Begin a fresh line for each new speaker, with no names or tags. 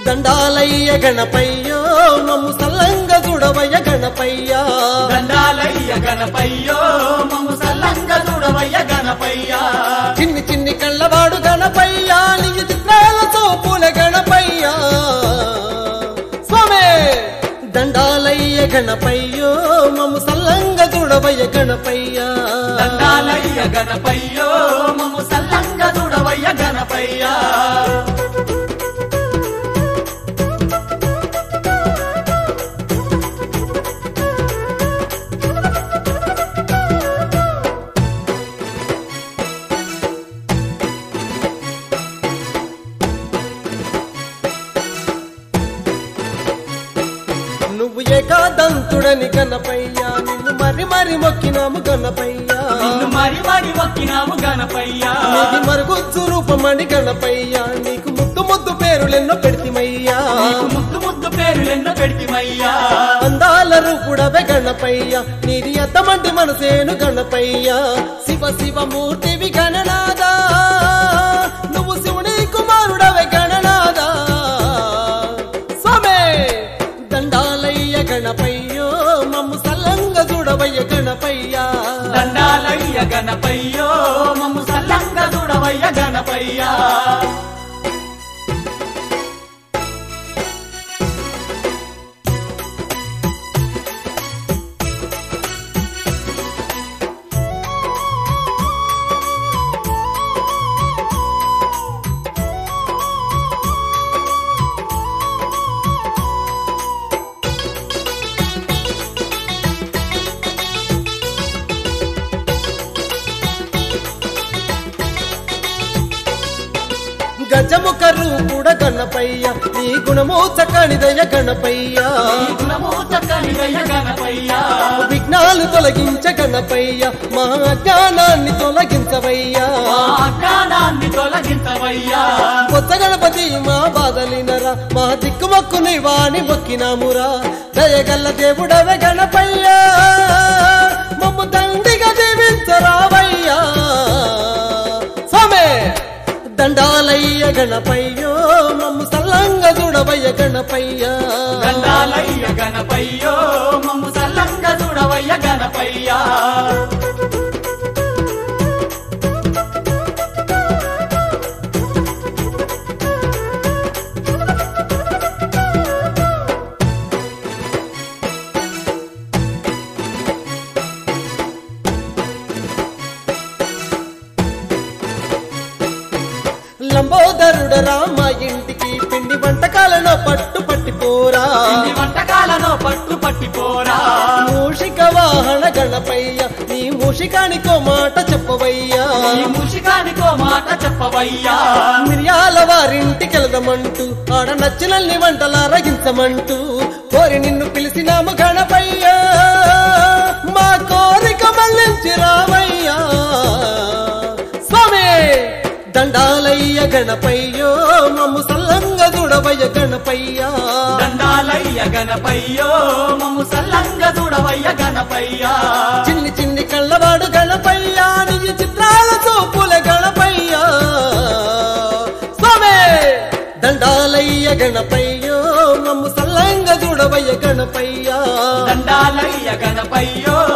దండాలయ్య గణపయ్యో మమ్ము సల్లంగ చూడవయ్య గణపయ్యా
దండాలయ్య గణపయ్యో మమ్ము సల్లంగ చూడవయ్య గణపయ్యా
చిన్ని చిన్ని కళ్ళవాడు గణపయ్యా నిజ చిత్రాలతో పూల గణపయ్యా స్వామే దండాలయ్య గణపయ్యో మమ్ము సల్లంగ చూడవయ్య గణపయ్యా
దండాలయ్య గణపయ్యో మమ్ము సల్లంగ చూడవయ్య గణపయ్యా
నువ్వు ఏకాదంతుడని గణపయ్యా నిన్ను మరి మరి మొక్కినాము గణపయ్యా
నిన్ను మరి మరి మొక్కినాము గణపయ్యా
నీది మరుగుజ్జు రూపమని గణపయ్యా నీకు ముద్దు ముద్దు పేరులెన్నో పెడితిమయ్యా
నీకు ముద్దు ముద్దు పేరులెన్నో పెడితిమయ్యా
అందాల రూపుడవే గణపయ్య నీది అద్దమంటి మనసేను గణపయ్య శివ శివ మూర్తివి గణనాదా నువ్వు శివుని కుమారుడవే గణనాదా స్వామే దండాలయ్య గణపయ్యో మమ్ము సల్లంగ చూడవయ్య గణపయ్యా
దండాలయ్య గణపయ్యో మమ్ము సల్లంగ చూడవయ్య గణపయ్యా
గజముఖ రూపుడ గణపయ్య నీ గుణమో చక్కనిదయ గణపయ్య
ఈ గుణము చక్కనిదయ్య గణపయ్యా
విఘ్నాలు తొలగించ గణపయ్య మా అజ్ఞానాన్ని తొలగించవయ్యా
మా అజ్ఞానాన్ని తొలగించవయ్యా
కొత్త గణపతి మా బాధలినరా మా దిక్కుమక్కుని వాణి మొక్కినామురా దయగల్ల దేవుడవే గణపయ్యా మమ్ము దండిగా దీవించరావయ్యా సమే దండాలయ్య గణపయ్యో మమ్ము సల్లంగ చూడవయ్య గణపయ్యా
దండాలయ్య గణపయ్యో మమ్ము సల్లంగ చూడవయ్య గణపయ్యా
లంబోదరుడ రామ ఇంటికి పిండి వంటకాలను పట్టు పట్టిపోరా
ఇన్ని వంటకాలను పట్టు పట్టిపోరా
మూషిక వాహన గణపయ్య నీ మూషికానికో మాట చెప్పవయ్యా
ఈ ముషికానికో మాట చెప్పవయ్యా
మిరియాల వారింటికి వెళ్దామంటూ ఆడ నచ్చినల్ని వంటలు అరగించమంటూ కోరి నిన్ను పిలిచినాము గణపయ్యా మా కోరిక మళ్ళించి రామయ్యా స్వామి దండాలయ్య గణపయ్యో మమ్ము సల్లంగ చూడవయ్య గణపయ్యా
దండాలయ్య గణపయ్యో మమ్ము సల్లంగ చూడవయ్య గణపయ్యా
చిన్ని చిన్ని కళ్ళవాడు గణపయ్యా నిజ చిత్రాల చూపుల గణపయ్యా స్వామి దండాలయ్య గణపయ్యో మమ్ము సల్లంగ చూడవయ్య గణపయ్యా
దండాలయ్య గణపయ్యో